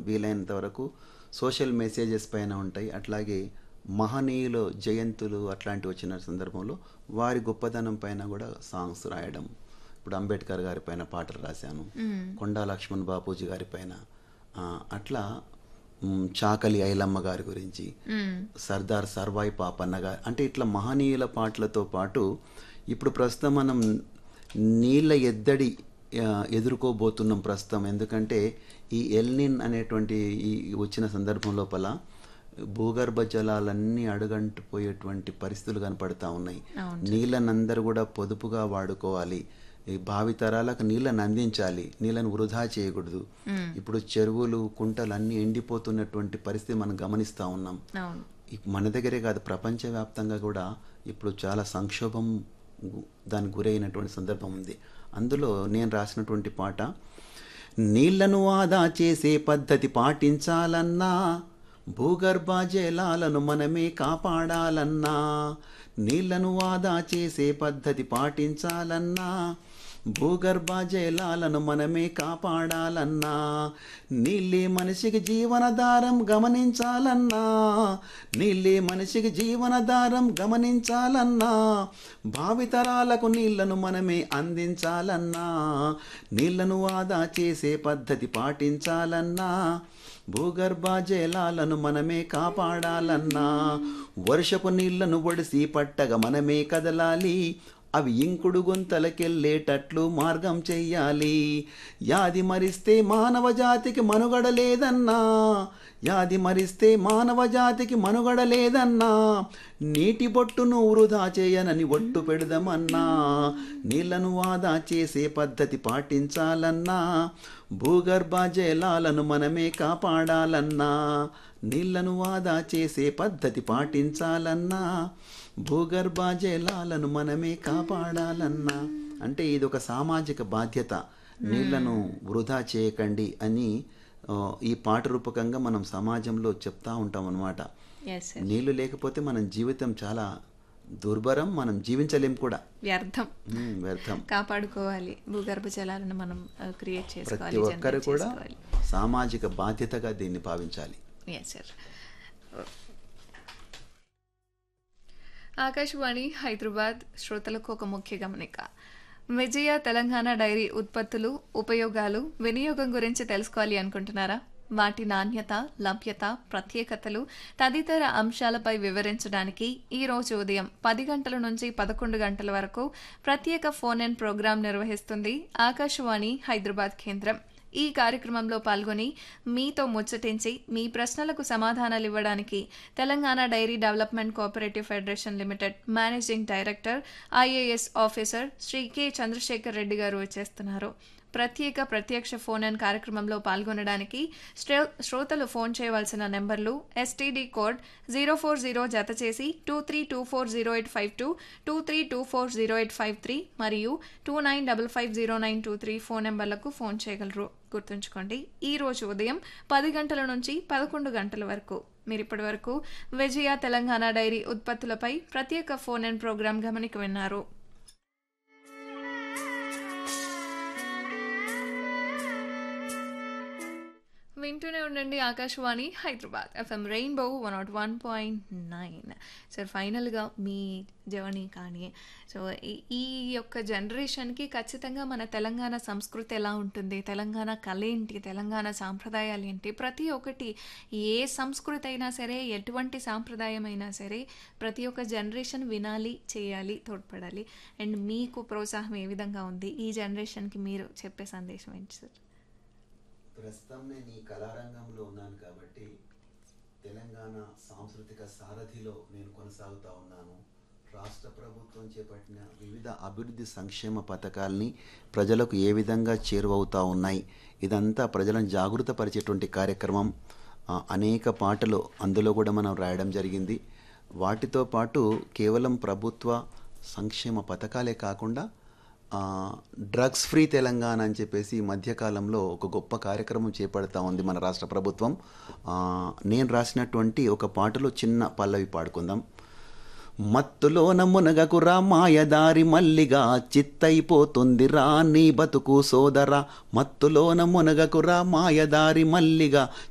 వీలైనంత వరకు social messages పైన ఉంటాయి అట్లాగే మహనీయులు జయంతులు అట్లాంటివి వచ్చిన సందర్భంలో వారి గొప్పదనం పైన కూడా సాంగ్స్ రాయడం ఇప్పుడు అంబేద్కర్ గారి పైన పాటలు రాశాను కొండా లక్ష్మణ్ బాపూజీ గారి పైన ఆ, అట్లా మ్, చాకలి ఐలమ్మ గారి గురించి సర్దార్ సర్వాయి పాపన్న గారు అంటే ఇట్లా మహనీయుల పాటలతో పాటు ఇప్పుడు ప్రస్తుతం మనం నీళ్ళ ఎద్దడి ఆ, ఎదుర్కోబోతున్నాం ప్రస్తుతం ఎందుకంటే ఈ ఎల్నిన్ అనేటువంటి ఈ వచ్చిన సందర్భం లోపల భూగర్భ జలాలన్నీ అడుగంటిపోయేటువంటి పరిస్థితులు కనపడతా ఉన్నాయి నీళ్ళనందరూ కూడా పొదుపుగా వాడుకోవాలి ఈ భావితరాలకు నీళ్ళని అందించాలి నీళ్ళని వృధా చేయకూడదు ఇప్పుడు చెరువులు కుంటలు అన్నీ ఎండిపోతున్నటువంటి పరిస్థితి మనం గమనిస్తూ ఉన్నాం అవును ఈ మన దగ్గరే కాదు ప్రపంచవ్యాప్తంగా కూడా ఇప్పుడు చాలా సంక్షోభం గు- దానికి గురైనటువంటి సందర్భం ఉంది అందులో నేను రాసినటువంటి పాట నీళ్లను ఆదా చేసే పద్ధతి పాటించాలన్నా భూగర్భ జలాలను మనమే కాపాడాలన్నా నీళ్లను ఆదా చేసే పద్ధతి పాటించాలన్నా భూగర్భ జలాలను మనమే కాపాడాలన్నా నీళ్ళే మనిషికి జీవనధారం గమనించాలన్నా నీళ్ళే మనిషికి జీవనధారం గమనించాలన్నా భావితరాలకు నీళ్లను మనమే అందించాలన్నా నీళ్లను ఆదా చేసే పద్ధతి పాటించాలన్నా భూగర్భ జలాలను మనమే కాపాడాలన్నా వర్షపు నీళ్లను ఒడిసి పట్టగా మనమే కదలాలి అవి ఇంకుడు గొంతలకెళ్ళేటట్లు మార్గం చెయ్యాలి యాది మరిస్తే మానవ జాతికి మనుగడ లేదన్నా యాది మరిస్తే మానవ జాతికి మనుగడ లేదన్నా నీటి బొట్టును వృధా చేయనని ఒట్టు పెడదామన్నా నీళ్లను ఆదా చేసే పద్ధతి పాటించాలన్నా భూగర్భ జలాలను మనమే కాపాడాలన్నా నీళ్లను ఆదా చేసే పద్ధతి పాటించాలన్నా భూగర్భ జలాలను మనమే కాపాడాలన్నా అంటే ఇది ఒక సామాజిక బాధ్యత నీళ్లను వృధా చేయకండి అని ఆ, ఈ పాట రూపకంగా మనం సమాజంలో చెప్తా ఉంటాం అన్నమాట ఎస్ నీళ్లు లేకపోతే మనం జీవితం చాలా దుర్భరం మనం జీవించలేం కూడా వ్యర్థం ఉమ్, వ్యర్థం కాపాడుకోవాలి భూగర్భ జలాలను మనం క్రియేట్ ప్రతి చేసుకోవాలి ఒక్కరు generate కూడా చేసుకోవాలి సామాజిక బాధ్యతగా దీన్ని భావించాలి ఎస్ సార్ ఆకాశవాణి హైదరాబాద్ శ్రోతలకు ఒక ముఖ్య గమనిక విజయ తెలంగాణ డైరీ ఉత్పత్తులు ఉపయోగాలు వినియోగం గురించి తెలుసుకోవాలి అనుకుంటున్నారా వాటి నాణ్యత లభ్యత ప్రత్యేకతలు తదితర అంశాలపై వివరించడానికి ఈ రోజు ఉదయం పది గంటల నుంచి పదకొండు గంటల వరకు ప్రత్యేక ఫోన్ ఇన్ ప్రోగ్రాం నిర్వహిస్తుంది ఆకాశవాణి హైదరాబాద్ కేంద్రం ఈ కార్యక్రమంలో పాల్గొని మీతో ముచ్చటించి మీ ప్రశ్నలకు సమాధానాలు ఇవ్వడానికి Telangana dairy development cooperative federation limited managing director IAS officer Shri K Chandrashekar Reddy garu వచ్చేస్తున్నారు ప్రత్యేక ప్రత్యక్ష ఫోన్ ఇన్ కార్యక్రమంలో పాల్గొనడానికి శ్రో- శ్రోతలు ఫోన్ చేయవలసిన నెంబర్లు STD code zero four zero జత చేసి two three two four zero eight five two two three two four zero eight five three మరియు two nine double five zero nine two three phone నెంబర్లకు phone చేయగలరు గుర్తుంచుకోండి ఈ రోజు ఉదయం పది గంటల నుంచి పదకొండు గంటల వరకు మీరు ఇప్పటి వరకు విజయ తెలంగాణ డైరీ ఉత్పత్తులపై ప్రత్యేక ఫోన్ ఇన్ ప్రోగ్రాం గమనిక విన్నారు వింటూనే ఉండండి Akashvani Hyderabad FM rainbow one nought one point nine sir ఫైనల్గా మీ జర్నీ కానీ సో ఈ- ఈ యొక్క జనరేషన్కి ఖచ్చితంగా మన తెలంగాణ సంస్కృతి ఎలా ఉంటుంది తెలంగాణ కళ ఏంటి తెలంగాణ సాంప్రదాయాలు ఏంటి ప్రతి ఒక్కటి ఏ సంస్కృతి అయినా సరే ఎటువంటి సాంప్రదాయం అయినా సరే ప్రతి ఒక్క జనరేషన్ వినాలి చేయాలి తోడ్పడాలి అండ్ మీకు ప్రోత్సాహం ఏ విధంగా ఉంది ఈ జనరేషన్కి మీరు చెప్పే సందేశం ఏంటి సార్ ప్రస్తుతం నేను ఈ కళారంగంలో ఉన్నాను కాబట్టి తెలంగాణ సాంస్కృతిక సారథిలో నేను కొనసాగుతా ఉన్నాను రాష్ట్ర ప్రభుత్వం చేపట్టిన వివిధ అభివృద్ధి సంక్షేమ పథకాల్ని ప్రజలకు ఏ విధంగా చేరువవుతా ఉన్నాయి ఇదంతా ప్రజలను జాగృతపరిచేటువంటి కార్యక్రమం ఆ, అనేక పాటలు అందులో కూడా మనం రాయడం జరిగింది వాటితో పాటు కేవలం ప్రభుత్వ సంక్షేమ పథకాలే కాకుండా ఆ, డ్రగ్స్ ఫ్రీ తెలంగాణ అని చెప్పేసి ఈ మధ్యకాలంలో ఒక గొప్ప కార్యక్రమం చేపడతా ఉంది మన రాష్ట్ర ప్రభుత్వం ఆ, నేను రాసినటువంటి ఒక పాటలో చిన్న పల్లవి పాడుకుందాం మత్తులోన మునగకురా మాయదారి మల్లిగా చిత్తైపోతుంది రా నీ బతుకు సోదరా మత్తులోన మునగకురా మాయదారి మల్లిగా